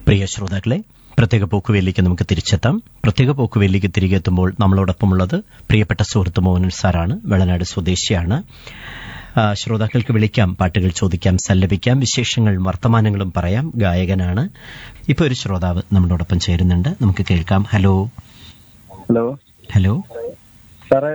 പ്രിയ ശ്രോതാക്കളെ പ്രത്യേക പോക്കുവേലിക്ക് നമുക്ക് തിരിച്ചെത്താം പ്രത്യേക പോക്കുവേലിക്ക് തിരികെ എത്തുമ്പോൾ നമ്മളോടൊപ്പമുള്ളത് പ്രിയപ്പെട്ട സുഹൃത്ത് മോഹൻ സാറാണ് വെളനാട് സ്വദേശിയാണ് ആ, ശ്രോതാക്കൾക്ക് വിളിക്കാം പാട്ടുകൾ ചോദിക്കാം സല്ലപിക്കാം വിശേഷങ്ങൾ വർത്തമാനങ്ങളും പറയാം ഗായകനാണ് ഇപ്പൊ ഒരു ശ്രോതാവ് നമ്മളോടൊപ്പം ചേരുന്നുണ്ട് നമുക്ക് കേൾക്കാം ഹലോ ഹലോ ഹലോ സാറേ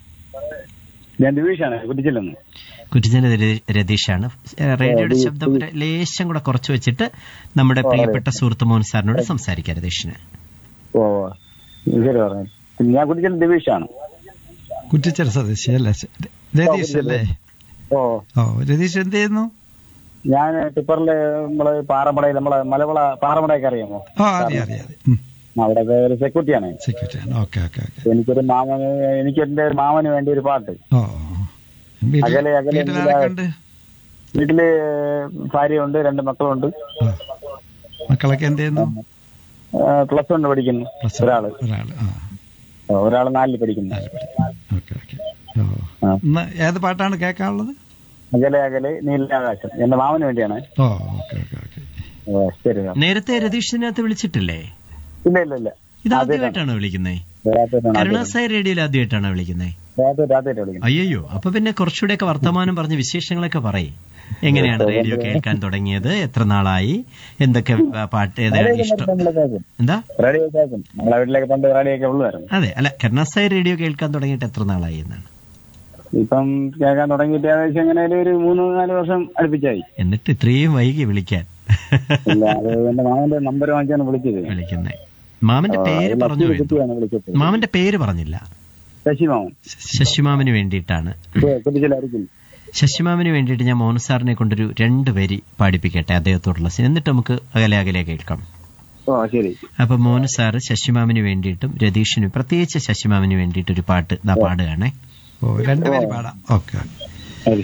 ഞാൻ ദിവേഷാണ് കുട്ടിച്ചില്ലെന്ന് കുറ്റിജന രതീഷാണ് റേഡിയോയുടെ ശബ്ദം ഒരു ലേശം കൂടെ കുറച്ച് വെച്ചിട്ട് നമ്മുടെ പ്രിയപ്പെട്ട സുഹൃത്ത് മോഹൻ സാറിനോട് സംസാരിക്കാം രതീഷിന് ഓ ശരി പറഞ്ഞു പിന്നെ ഞാൻ കുട്ടിച്ചില്ല ദിവേഷാണ് കുറ്റിച്ചൽ സ്വദേശി അല്ലേ രതീഷ് അല്ലേ ഓ ഓ രതീഷ് എന്ത് ചെയ്യുന്നു ഞാൻ ടിപ്പറില് നമ്മള് പാറമടയിൽ നമ്മളെ മലവള പാറമടയൊക്കെ അറിയാമോ ഓ അറിയാം അറിയാം അറിയാം അവിടെ ഒരു സെക്യൂരിറ്റിയാണ് സെക്യൂരിറ്റി ആണ് ഓക്കെ ഓക്കെ ഓക്കെ എനിക്കൊരു മാമന് എനിക്ക് എന്റെ ഒരു മാമന് വേണ്ടി ഒരു പാട്ട് ഓ വീട്ടിൽ അകലെ അകലെ വീട്ടിൽ ആരൊക്കെ ഉണ്ട് വീട്ടില് ഭാര്യയുണ്ട് രണ്ട് മക്കളുണ്ട് ഓ മക്കളൊക്കെ എന്ത് ചെയ്യുന്നു പ്ലസ് വൺ പഠിക്കുന്നു പ്ലസ് ഒരാള് ഒരാള് ആ ഓ, ഒരാള് നാലിൽ പഠിക്കുന്നു ഓക്കെ ഓക്കെ ഓ ആ. ഇന്ന് ഏത് പാട്ടാണ് കേൾക്കാനുള്ളത് അകലെ അകലെ നീലാകാശം എന്റെ മാമന് വേണ്ടിയാണ് ഓ ഓക്കെ ഓക്കെ ഓക്കെ ഓ, ശരി സാർ. നേരത്തെ രതീഷിനകത്ത് വിളിച്ചിട്ടില്ലേ ഇല്ല ഇല്ല ഇല്ല ഇത് ആദ്യമായിട്ടാണോ വിളിക്കുന്നത് രാത്രിയിലാണ് കരുണാസായി റേഡിയോയിൽ ആദ്യമായിട്ടാണോ വിളിക്കുന്നത് രാത്രി രാത്രിയിലാണ് വിളിക്കുന്നത് അയ്യോ അപ്പൊ പിന്നെ കുറച്ചുകൂടെയൊക്കെ വർത്തമാനം പറഞ്ഞ് വിശേഷങ്ങളൊക്കെ പറയും എങ്ങനെയാണ് റേഡിയോ കേൾക്കാൻ തുടങ്ങിയത് എത്ര നാളായി എന്തൊക്കെ ആ, പാട്ട് ഏതാണ് ഇഷ്ടം നമ്മള് കേൾക്കും എന്താ റേഡിയോ കേൾക്കും നമ്മളെ വീട്ടിലേക്ക് പണ്ട് റേഡിയോ ഒക്കെ ഉള്ളതായിരുന്നു അതെ അല്ല കരുണാസായി റേഡിയോ കേൾക്കാൻ തുടങ്ങിയിട്ട് എത്ര നാളായി എന്നാണ് ഇപ്പം കേൾക്കാൻ തുടങ്ങിയിട്ട് ഏകദേശം എങ്ങനെ ഒരു മൂന്ന് നാല് വർഷം അടുപ്പിച്ചായി എന്നിട്ട് ഇത്രയും വൈകി വിളിക്കാൻ ഇല്ല അത് എന്റെ മാമന്റെ നമ്പർ വാങ്ങിച്ചാണ് വിളിച്ചത് വിളിക്കുന്നേ മാമന്റെ പേര് പറഞ്ഞു മറ്റൊരു പോയെന്തോ? കുട്ടിയാണ് വിളിച്ചത് മാമന്റെ പേര് പറഞ്ഞില്ല ശശി മാമൻ ശശിമാമന് വേണ്ടിയിട്ടാണ് കുട്ടിച്ചിലായിരിക്കും ശശിമാമന് വേണ്ടിയിട്ട് ഞാൻ മോഹൻ സാറിനെ കൊണ്ടൊരു രണ്ട് വരി പാടിപ്പിക്കട്ടെ അദ്ദേഹത്തോടുള്ള സ്നേഹം. എന്നിട്ട് നമുക്ക് അകലെ അകലെ കേൾക്കാം ഓ ശരി അപ്പൊ മോഹൻ സാറ് ശശിമാമന് വേണ്ടിയിട്ടും രതീഷിനും പ്രത്യേകിച്ച് ശശിമാമന് വേണ്ടിയിട്ട് ഒരു പാട്ട് ദാ പാടുകയാണേ ഓ രണ്ടുപേരും പാടാം ഓക്കെ ശരി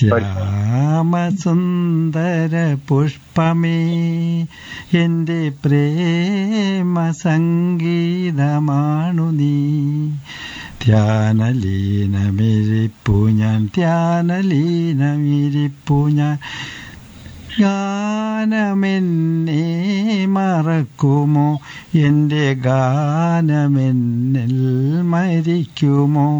ശ്യാമസുന്ദര പുഷ്പമേ എന്റെ പ്രേമ സംഗീതമാണു നീ ധ്യാനലീനമിരിപ്പു ഞാൻ ധ്യാനലീനമിരിപ്പു ഞാൻ ഗാനമെന്നെ മറക്കുമോ എന്റെ ഗാനമെന്നിൽ മരിക്കുമോ